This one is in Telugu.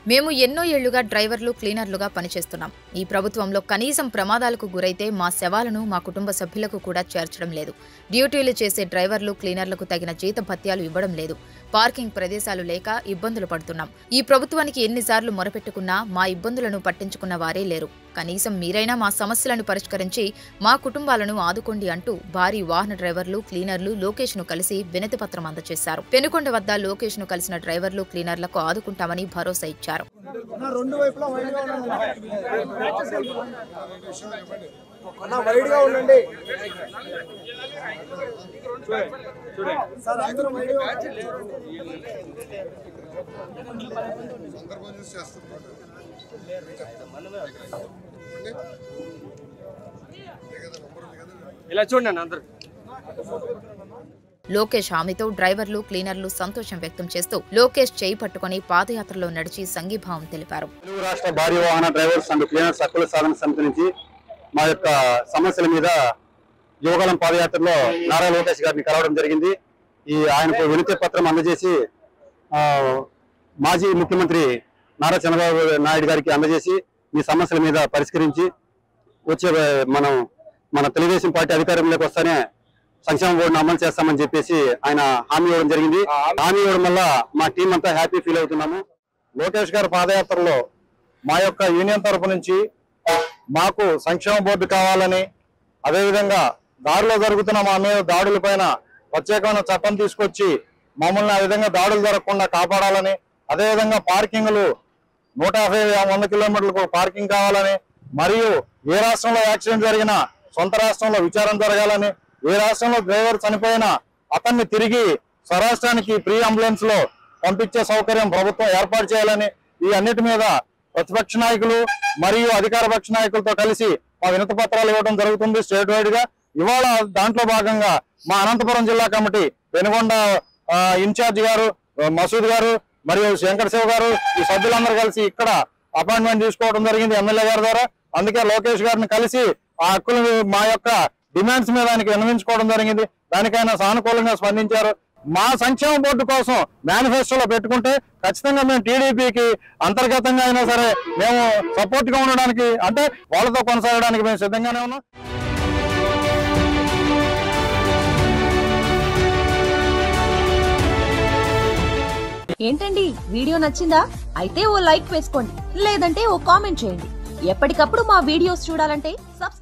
మేము ఎన్నో ఏళ్లుగా డ్రైవర్లు క్లీనర్లుగా పనిచేస్తున్నాం ఈ ప్రభుత్వంలో కనీసం ప్రమాదాలకు గురైతే మా శవాలను మా కుటుంబ సభ్యులకు కూడా చేర్చడం లేదు డ్యూటీలు చేసే డ్రైవర్లు క్లీనర్లకు తగిన జీత భత్యాలు ఇవ్వడం లేదు పార్కింగ్ ప్రదేశాలు లేక ఇబ్బందులు పడుతున్నాం ఈ ప్రభుత్వానికి ఎన్నిసార్లు మొరపెట్టుకున్నా మా ఇబ్బందులను పట్టించుకున్న వారే లేరు కనీసం మీరైనా మా సమస్యలను పరిష్కరించి మా కుటుంబాలను ఆదుకోండి అంటూ భారీ వాహన డ్రైవర్లు క్లీనర్లు లోకేష్ ను కలిసి వినతి పత్రం అందజేశారు పెనుకొండ వద్ద లోకేష్ ను కలిసిన డ్రైవర్లు క్లీనర్లకు ఆదుకుంటామని భరోసా ఇచ్చారు నా రెండు వైపులా వైడ్ గా ఉండండి అన్న వైడ్ గా ఉండండి సార్ అందరూ వైడ్ గా ఇలా చూడండి అందరు లోకేష్ హామీతో డ్రైవర్లు క్లీనర్లు సంతోషం వ్యక్తం చేస్తూ లోకేష్ చేయి పట్టుకుని పాదయాత్రలో నడిచి సంఘీభావం తెలిపారు తెలుగు రాష్ట్ర భారీ వాహన డ్రైవర్స్ అండ్ క్లీనర్స్ హక్కుల సాధన సమితి నుంచి మా యొక్క సమస్యల మీద యువగలం పాదయాత్రలో నారా లోకేష్ గారిని కలవడం జరిగింది ఈ ఆయనకు వినతి పత్రం అందజేసి ఆ, మాజీ ముఖ్యమంత్రి నారా చంద్రబాబు నాయుడు గారికి అందజేసి ఈ సమస్యల మీద పరిష్కరించి వచ్చే మనం మన తెలుగుదేశం పార్టీ అధికారంలోకి వస్తేనే సంక్షేమ బోర్డును అమలు చేస్తామని చెప్పేసి ఆయన హామీ ఇవ్వడం జరిగింది హామీ ఇవ్వడం వల్ల మా టీం అంతా హ్యాపీ ఫీల్ అవుతున్నాము లోకేష్ గారి పాదయాత్రలో మా యొక్క యూనియన్ తరపు నుంచి మాకు సంక్షేమ బోర్డు కావాలని అదేవిధంగా దారిలో జరుగుతున్న మా మీద దాడుల పైన ప్రత్యేకమైన చట్టం తీసుకొచ్చి మమ్మల్ని ఆ విధంగా దాడులు జరగకుండా కాపాడాలని అదేవిధంగా పార్కింగ్లు నూట యాభై వంద కిలోమీటర్లకు పార్కింగ్ కావాలని మరియు ఏ రాష్ట్రంలో యాక్సిడెంట్ జరిగినా సొంత రాష్ట్రంలో విచారణ జరగాలని ఏ రాష్ట్రంలో డ్రైవర్ చనిపోయినా అతన్ని తిరిగి స్వరాష్ట్రానికి ప్రీ అంబులెన్స్ లో పంపించే సౌకర్యం ప్రభుత్వం ఏర్పాటు చేయాలని ఈ అన్నిటి మీద ప్రతిపక్ష నాయకులు మరియు అధికార పక్ష నాయకులతో కలిసి మా వినతి పత్రాలు ఇవ్వడం జరుగుతుంది స్టేట్ వైడ్ గా ఇవాళ దాంట్లో భాగంగా మా అనంతపురం జిల్లా కమిటీ పెనుగొండ ఆ, ఇన్ఛార్జ్ గారు ఆ, మసూద్ గారు మరియు శంకర్ శివ్ గారు ఈ సభ్యులందరూ కలిసి ఇక్కడ అపాయింట్మెంట్ తీసుకోవడం జరిగింది ఎమ్మెల్యే గారి ద్వారా అందుకే లోకేష్ గారిని కలిసి ఆ హక్కులు మా యొక్క డిమాండ్స్ మీద ఆయనకి విన్నవించుకోవడం జరిగింది దానికైనా సానుకూలంగా స్పందించారు మా సంక్షేమ బోర్డు కోసం మేనిఫెస్టోలో పెట్టుకుంటే ఖచ్చితంగా మేము టీడీపీకి అంతర్గతంగా అయినా సరే మేము సపోర్ట్ గా ఉండడానికి అంటే వాళ్ళతో కొనసాగడానికి మేము సిద్ధంగానే ఉన్నాం ఏంటండి వీడియో నచ్చిందా అయితే ఓ లైక్ వేసుకోండి లేదంటే ఓ కామెంట్ చేయండి ఎప్పటికప్పుడు మా వీడియోస్ చూడాలంటే సబ్స్క్రైబ్